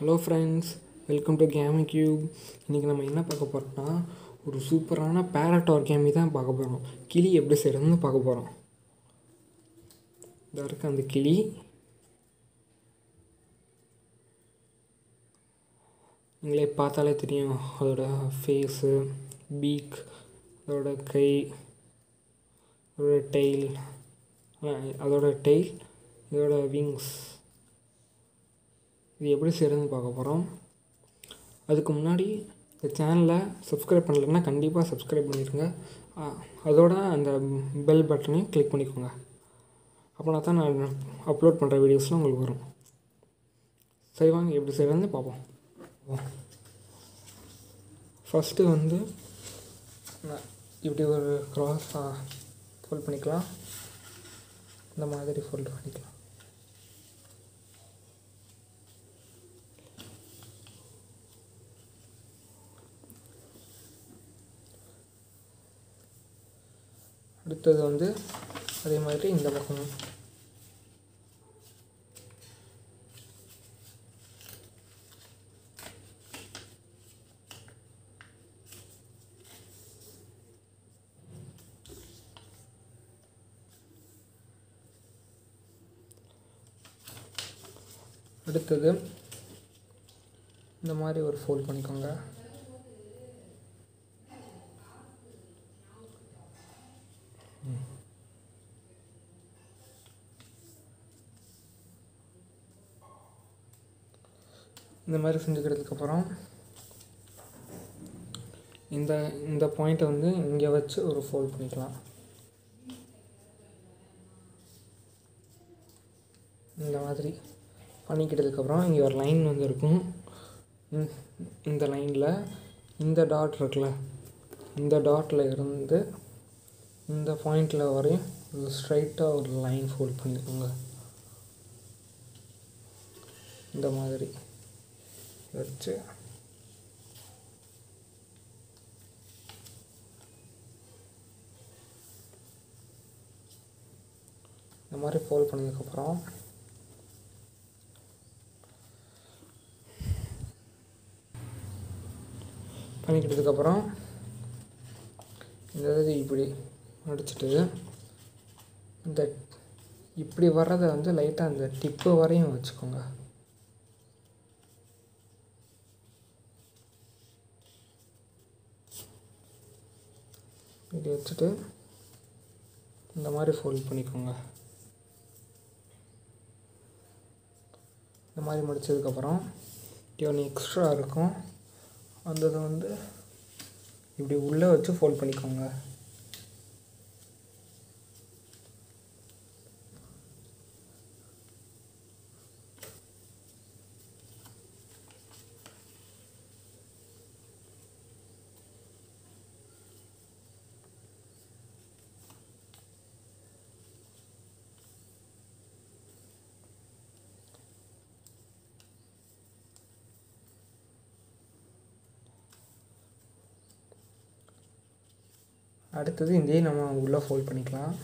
hello friends welcome to Gaming Cube இன்றைக்கி நம்ம என்ன பார்க்க போகிறோம்னா ஒரு சூப்பரான பேரட் ஆர்கேமி தான் பார்க்க போகிறோம் கிளி எப்படி செய்கிறதுன்னு பார்க்க போகிறோம் இதாக இருக்குது அந்த கிளி நீங்களே பார்த்தாலே தெரியும் அதோட ஃபேஸு பீக் அதோட கை அதோட டெய்ல் அதோட டெய்ல் இதோட விங்ஸ் இது எப்படி செய்கிறதுன்னு பார்க்க போகிறோம் அதுக்கு முன்னாடி இந்த சேனலை சப்ஸ்கிரைப் பண்ணலைன்னா கண்டிப்பாக சப்ஸ்கிரைப் பண்ணிடுங்க அ- அதோட அந்த பெல் பட்டனையும் கிளிக் பண்ணிக்கோங்க அப்போனா தான் நான் அப்லோட் பண்ணுற வீடியோஸ்லாம் உங்களுக்கு வரும் சரி வாங்க எப்படி செய்கிறதுன்னு பார்ப்போம் ஃபஸ்ட்டு வந்து நான் இப்படி ஒரு க்ராஸாக ஃபோல்ட் பண்ணிக்கலாம் இந்த மாதிரி ஃபோல்ட் பண்ணிக்கலாம் அடுத்தது வந்து அதே மாதிரி இந்த பக்கம் அடுத்தது இந்த மாதிரி ஒரு ஃபோல்ட் பண்ணிக்கோங்க இந்த மாதிரி செஞ்சுக்கிறதுக்கப்புறம் இந்த இந்த பாயிண்ட்டை வந்து இங்கே வச்சு ஒரு ஃபோல்ட் பண்ணிக்கலாம் இந்த மாதிரி பண்ணிக்கிட்டதுக்கப்புறம் இங்கே ஒரு லைன் வந்து இருக்கும் இந்த- இந்த லைனில் இந்த டாட் இருக்குல்ல இந்த டாட்டில் இருந்து இந்த பாயிண்டில் வரையும் ஒரு ஸ்ட்ரைட்டாக ஒரு லைன் ஃபோல்ட் பண்ணிக்கோங்க இந்த மாதிரி வச்சு இந்த மாதிரி ஃபோல்ட் பண்ணதுக்கப்புறம் பண்ணிக்கிட்டதுக்கப்புறம் இந்த இது இப்படி அடிச்சிட்டு இந்த இப்படி வர்றதை வந்து லைட்டாக அந்த டிப்பு வரையும் வச்சுக்கோங்க இப்படி வச்சுட்டு இந்த மாதிரி ஃபோல்ட் பண்ணிக்கோங்க இந்த மாதிரி முடிச்சதுக்கப்புறம் இப்படி ஒன்று எக்ஸ்ட்ரா இருக்கும் அந்த இதை வந்து இப்படி உள்ளே வச்சு ஃபோல்ட் பண்ணிக்கோங்க அடுத்தது இதே நம்ம உள்ளே ஃபோல்ட் பண்ணிக்கலாம்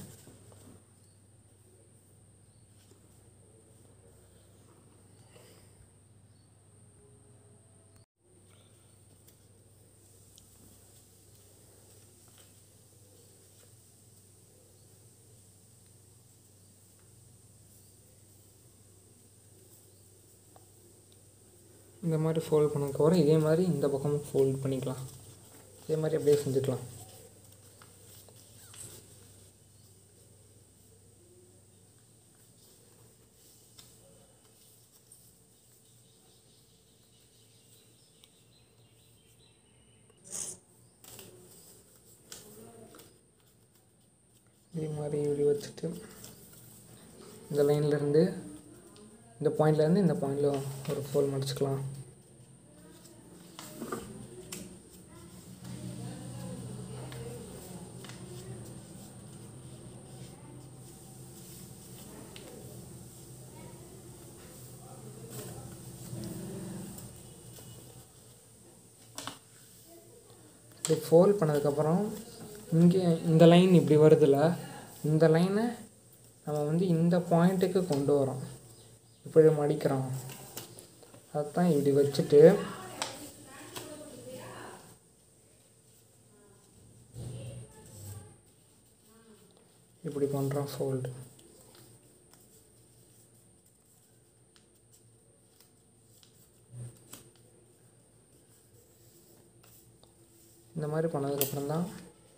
இந்த மாதிரி ஃபோல்ட் பண்ணதுக்கப்புறம் இதே மாதிரி இந்த பக்கமும் ஃபோல்ட் பண்ணிக்கலாம் இதே மாதிரி அப்படியே செஞ்சுக்கலாம் இதே மாதிரி இப்படி வச்சுட்டு இந்த லைன்லேருந்து இந்த பாயிண்ட்லேருந்து இந்த பாயிண்டில் ஒரு ஃபோல் மடிச்சுக்கலாம் இப்படி ஃபோல்ட் பண்ணதுக்கப்புறம் இங்கே இந்த லைன் இப்படி வருதுல்ல இந்த லைனை நம்ம வந்து இந்த பாயிண்ட்டுக்கு கொண்டு வரோம் இப்படி மடிக்கிறோம் அதான் இப்படி வச்சுட்டு இப்படி பண்ணுறோம் ஃபோல்டு இந்த மாதிரி பண்ணதுக்கப்புறம் தான்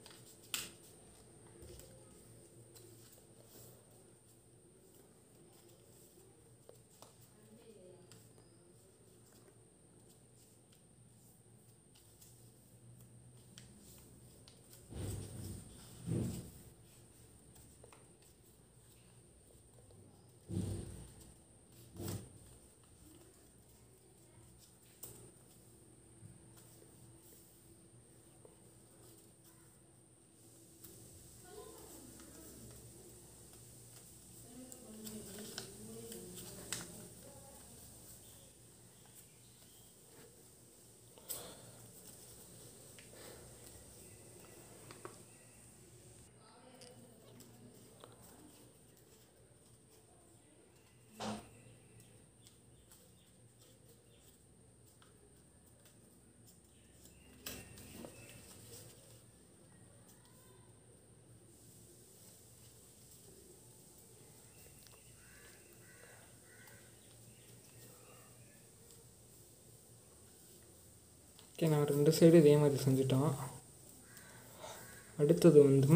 ஓகே நான் ரெண்டு சைடு இதே மாதிரி செஞ்சுட்டோம் அடுத்தது வந்து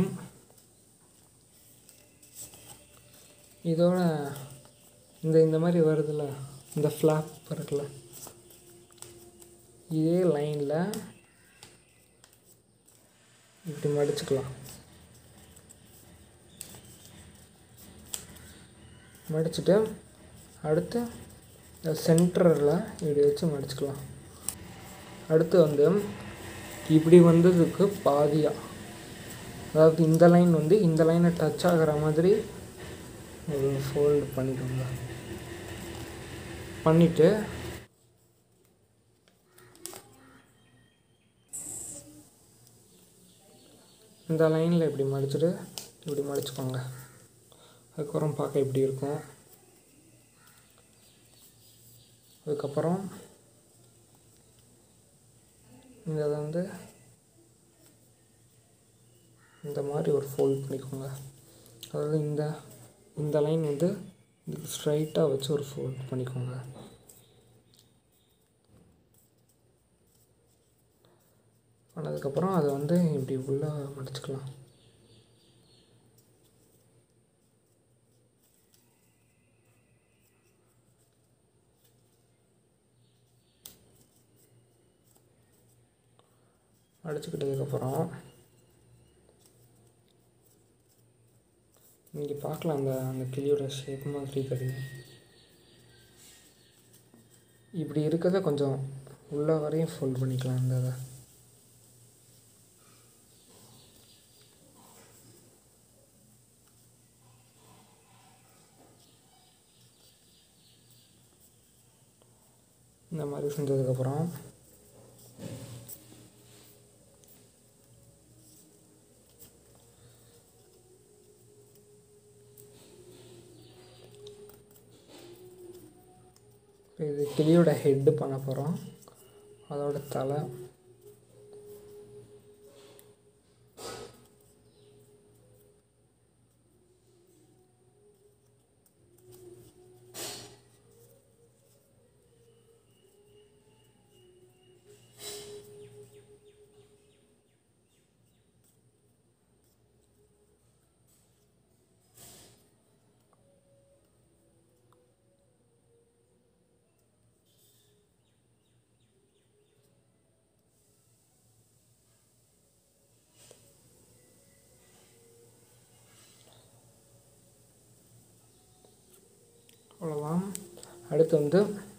இதோட இந்த இந்த மாதிரி வருதுல்ல இந்த ஃப்ளாப் இருக்குல்ல இதே லைனில் இப்படி மடிச்சுக்கலாம் மடிச்சுட்டு அடுத்து சென்டரில் இப்படி வச்சு மடிச்சுக்கலாம் அடுத்து வந்து இப்படி வந்ததுக்கு பாதியாக அதாவது இந்த லைன் வந்து இந்த லைனை டச் ஆகிற மாதிரி ஒரு ஃபோல்டு பண்ணிக்கோங்க பண்ணிவிட்டு இந்த லைனில் இப்படி மடிச்சுட்டு இப்படி மடிச்சுக்கோங்க அதுக்கப்புறம் பார்க்க இப்படி இருக்கும் அதுக்கப்புறம் இந்த இதை வந்து இந்த மாதிரி ஒரு ஃபோல்ட் பண்ணிக்கோங்க அதாவது இந்த இந்த லைன் வந்து இதுக்கு ஸ்ட்ரைட்டாக வச்சு ஒரு ஃபோல்ட் பண்ணிக்கோங்க பண்ணதுக்கப்புறம் அதை வந்து இப்படி உள்ளே மடிச்சுக்கலாம் அடிச்சுக்கிட்டதுக்கப்புறம் நீங்கள் பார்க்கலாம் அந்த அந்த கிளியோட ஷேப் மாதிரி கிடையாது இப்படி இருக்கிறத கொஞ்சம் உள்ள வரையும் ஃபோல்ட் பண்ணிக்கலாம் இந்த இதை இந்த மாதிரி செஞ்சதுக்கப்புறம் இது கிளியோட ஹெட்டு பண்ண போகிறோம் அதோட தலை அவ்வளோதான் அடுத்து வந்து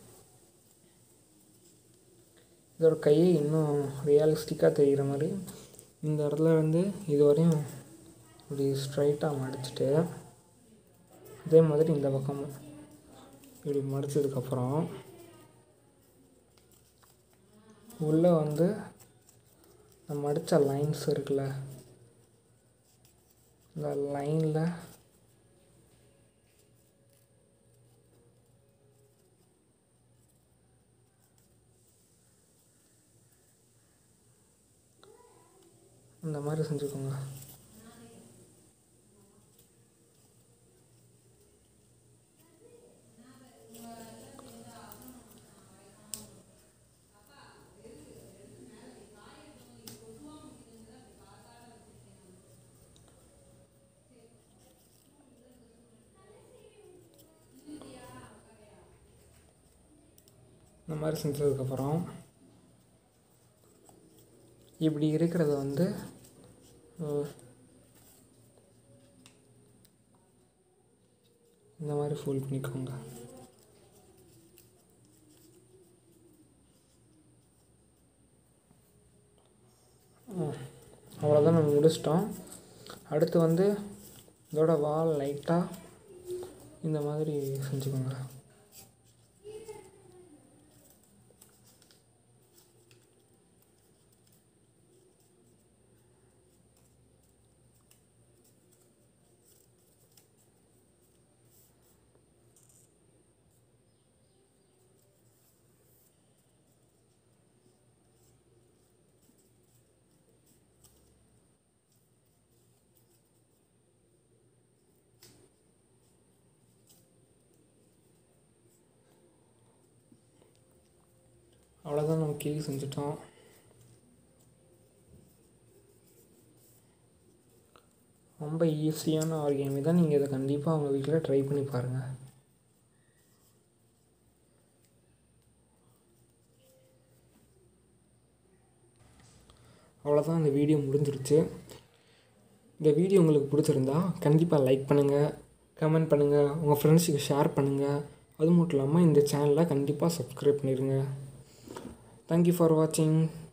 இதோட கையை இன்னும் ரியலிஸ்டிக்காக தெரிகிற மாதிரி இந்த இடத்துல இருந்து இது வரையும் இப்படி ஸ்ட்ரைட்டாக மடிச்சுட்டு அதே மாதிரி இந்த பக்கம் இப்படி மடிச்சதுக்கப்புறம் உள்ளே வந்து நம்ம மடித்த லைன்ஸ் இருக்குல்ல இந்த லைனில் இந்த மாதிரி செஞ்சுக்கோங்க இந்த மாதிரி செஞ்சதுக்கப்புறம் இப்படி இருக்கிறத வந்து அஹ், இந்த மாதிரி ஃபோல்ட் பண்ணிக்கோங்க ம், அவ்வளோதான் நம்ம முடிச்சிட்டோம் அடுத்து வந்து இதோட வால் லைட்டாக இந்த மாதிரி செஞ்சுக்கோங்க அவ்வளோதான் நம்ம கிளி செஞ்சுட்டோம் ரொம்ப ஈஸியான ஆர்கேமி தான் நீங்கள் இதை கண்டிப்பாக உங்கள் வீட்டில் ட்ரை பண்ணி பாருங்கள் அவ்வளோதான் இந்த வீடியோ முடிஞ்சிருச்சு இந்த வீடியோ உங்களுக்கு பிடிச்சிருந்தா கண்டிப்பாக லைக் பண்ணுங்கள் கமெண்ட் பண்ணுங்கள் உங்கள் ஃப்ரெண்ட்ஸுக்கு ஷேர் பண்ணுங்கள் அது மட்டும் இல்லாமல் இந்த சேனலை கண்டிப்பாக சப்ஸ்கிரைப் பண்ணிடுங்க தேங்க்யூ ஃபார் வாட்சிங்